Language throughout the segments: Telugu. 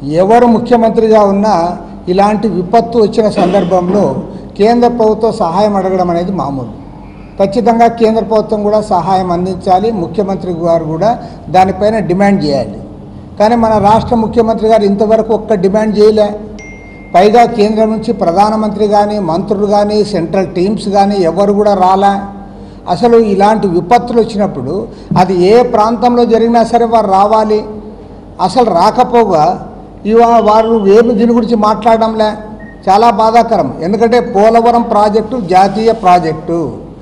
ఎవరు ముఖ్యమంత్రిగా ఉన్నా ఇలాంటి విపత్తు వచ్చిన సందర్భంలో కేంద్ర ప్రభుత్వం సహాయం అడగడం అనేది మామూలు ఖచ్చితంగా కేంద్ర ప్రభుత్వం కూడా సహాయం అందించాలి ముఖ్యమంత్రి గారు కూడా దానిపైన డిమాండ్ చేయాలి కానీ మన రాష్ట్ర ముఖ్యమంత్రి గారు ఇంతవరకు ఒక్క డిమాండ్ చేయలే పైగా కేంద్రం నుంచి ప్రధానమంత్రి కానీ మంత్రులు కానీ సెంట్రల్ టీమ్స్ కానీ ఎవరు కూడా రాలే అసలు ఇలాంటి విపత్తులు వచ్చినప్పుడు అది ఏ ప్రాంతంలో జరిగినా సరే వారు రావాలి అసలు రాకపోగా ఇవా వారు ఏమి దీని గురించి మాట్లాడడంలే చాలా బాధాకరం ఎందుకంటే పోలవరం ప్రాజెక్టు జాతీయ ప్రాజెక్టు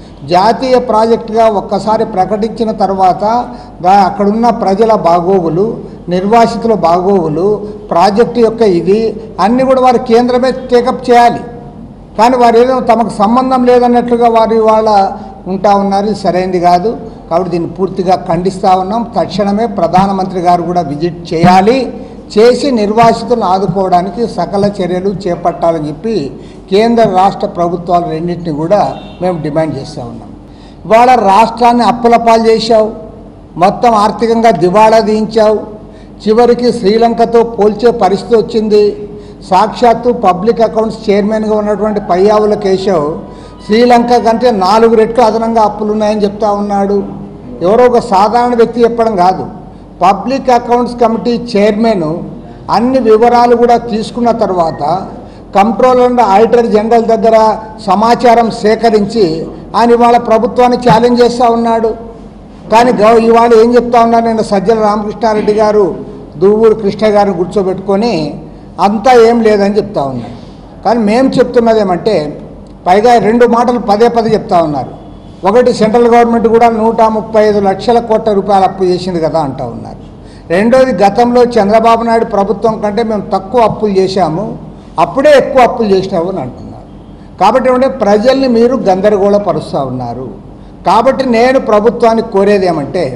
జాతీయ ప్రాజెక్టుగా ఒక్కసారి ప్రకటించిన తర్వాత దా అక్కడున్న ప్రజల బాగోగులు నిర్వాసితుల బాగోగులు ప్రాజెక్టు యొక్క ఇది అన్నీ కూడా వారు కేంద్రమే టేకప్ చేయాలి కానీ వారు ఏదో తమకు సంబంధం లేదన్నట్లుగా వారు ఇవాళ ఉంటా ఉన్నారు ఇది సరైనది కాదు కాబట్టి దీన్ని పూర్తిగా ఖండిస్తూ ఉన్నాం తక్షణమే ప్రధానమంత్రి గారు కూడా విజిట్ చేయాలి చేసి నిర్వాసితులను ఆదుకోవడానికి సకల చర్యలు చేపట్టాలని చెప్పి కేంద్ర రాష్ట్ర ప్రభుత్వాలు రెండింటిని కూడా మేము డిమాండ్ చేస్తూ ఉన్నాం ఇవాళ రాష్ట్రాన్ని అప్పుల పాలు చేశావు మొత్తం ఆర్థికంగా దివాళా తీయించావు చివరికి శ్రీలంకతో పోల్చే పరిస్థితి వచ్చింది సాక్షాత్తు పబ్లిక్ అకౌంట్స్ చైర్మన్గా ఉన్నటువంటి పయ్యావుల కేశవ్ శ్రీలంక కంటే నాలుగు రెట్లు అదనంగా అప్పులు ఉన్నాయని చెప్తా ఉన్నాడు ఎవరో ఒక సాధారణ వ్యక్తి చెప్పడం కాదు పబ్లిక్ అకౌంట్స్ కమిటీ చైర్మన్ అన్ని వివరాలు కూడా తీసుకున్న తర్వాత కంట్రోలర్ అండ్ ఆడిటర్ జనరల్ దగ్గర సమాచారం సేకరించి ఆయన ఇవాళ ప్రభుత్వాన్ని ఛాలెంజ్ చేస్తూ ఉన్నాడు కానీ గౌ ఇవాళ ఏం చెప్తా ఉన్నారు నేను సజ్జల రామకృష్ణారెడ్డి గారు దువ్వూరు కృష్ణ గారిని కూర్చోబెట్టుకొని అంతా ఏం లేదని చెప్తా ఉన్నారు కానీ మేము చెప్తున్నది ఏమంటే పైగా రెండు మాటలు పదే పదే చెప్తా ఉన్నారు ఒకటి సెంట్రల్ గవర్నమెంట్ కూడా నూట ముప్పై ఐదు లక్షల కోట్ల రూపాయలు అప్పు చేసింది కదా అంటా ఉన్నారు రెండోది గతంలో చంద్రబాబు నాయుడు ప్రభుత్వం కంటే మేము తక్కువ అప్పులు చేశాము అప్పుడే ఎక్కువ అప్పులు చేసినావు అని అంటున్నారు కాబట్టి ఏమంటే ప్రజల్ని మీరు గందరగోళపరుస్తూ ఉన్నారు కాబట్టి నేను ప్రభుత్వానికి కోరేది ఏమంటే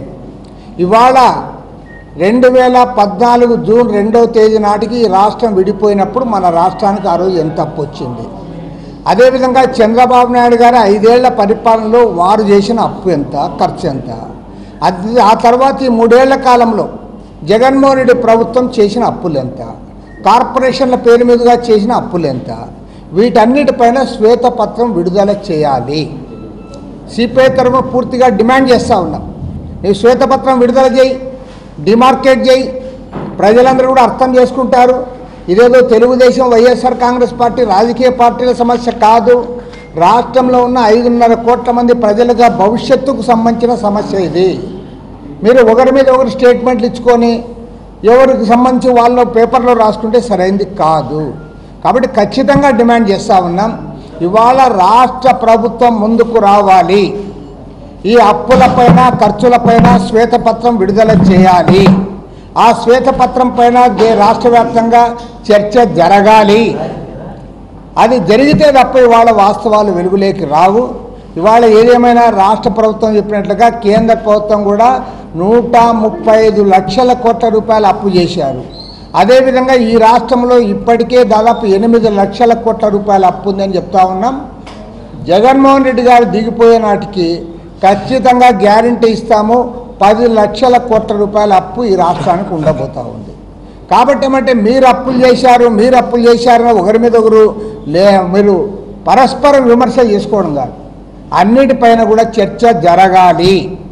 ఇవాళ రెండు వేల పద్నాలుగు జూన్ రెండవ తేదీ నాటికి ఈ రాష్ట్రం విడిపోయినప్పుడు మన రాష్ట్రానికి ఆ రోజు ఎంత అప్పు వచ్చింది అదేవిధంగా చంద్రబాబు నాయుడు గారి ఐదేళ్ల పరిపాలనలో వారు చేసిన అప్పు ఎంత ఖర్చు ఎంత అది ఆ తర్వాత ఈ మూడేళ్ల కాలంలో జగన్మోహన్ రెడ్డి ప్రభుత్వం చేసిన అప్పులు ఎంత కార్పొరేషన్ల పేరు మీదుగా చేసిన అప్పులు ఎంత వీటన్నిటిపైన శ్వేతపత్రం విడుదల చేయాలి సిపిఐ తరఫున పూర్తిగా డిమాండ్ చేస్తూ ఉన్నాం నీవు శ్వేతపత్రం విడుదల చేయి డిమార్కేట్ చేయి ప్రజలందరూ కూడా అర్థం చేసుకుంటారు ఇదేదో తెలుగుదేశం వైఎస్ఆర్ కాంగ్రెస్ పార్టీ రాజకీయ పార్టీల సమస్య కాదు రాష్ట్రంలో ఉన్న ఐదున్నర కోట్ల మంది ప్రజలుగా భవిష్యత్తుకు సంబంధించిన సమస్య ఇది మీరు ఒకరి మీద ఒకరు స్టేట్మెంట్లు ఇచ్చుకొని ఎవరికి సంబంధించి వాళ్ళు పేపర్లో రాసుకుంటే సరైంది కాదు కాబట్టి ఖచ్చితంగా డిమాండ్ చేస్తూ ఉన్నాం ఇవాళ రాష్ట్ర ప్రభుత్వం ముందుకు రావాలి ఈ అప్పులపైన ఖర్చులపైన శ్వేతపత్రం విడుదల చేయాలి ఆ శ్వేతపత్రం పైన దే- రాష్ట్ర వ్యాప్తంగా చర్చ జరగాలి అది జరిగితే తప్ప ఇవాళ వాస్తవాలు వెలుగులోకి రావు ఇవాళ ఏదేమైనా రాష్ట్ర ప్రభుత్వం చెప్పినట్లుగా కేంద్ర ప్రభుత్వం కూడా నూట ముప్పై ఐదు లక్షల కోట్ల రూపాయలు అప్పు చేశారు అదేవిధంగా ఈ రాష్ట్రంలో ఇప్పటికే దాదాపు ఎనిమిది లక్షల కోట్ల రూపాయల అప్పు ఉందని చెప్తా ఉన్నాం జగన్మోహన్ రెడ్డి గారు దిగిపోయే నాటికి ఖచ్చితంగా గ్యారంటీ ఇస్తాము పది లక్షల కోట్ల రూపాయల అప్పు ఈ రాష్ట్రానికి ఉండబోతా ఉంది కాబట్టి ఏమంటే మీరు అప్పులు చేశారు మీరు అప్పులు చేశారని ఒకరి మీద ఒకరు లే మీరు పరస్పరం విమర్శ చేసుకోవడం కాదు అన్నిటిపైన కూడా చర్చ జరగాలి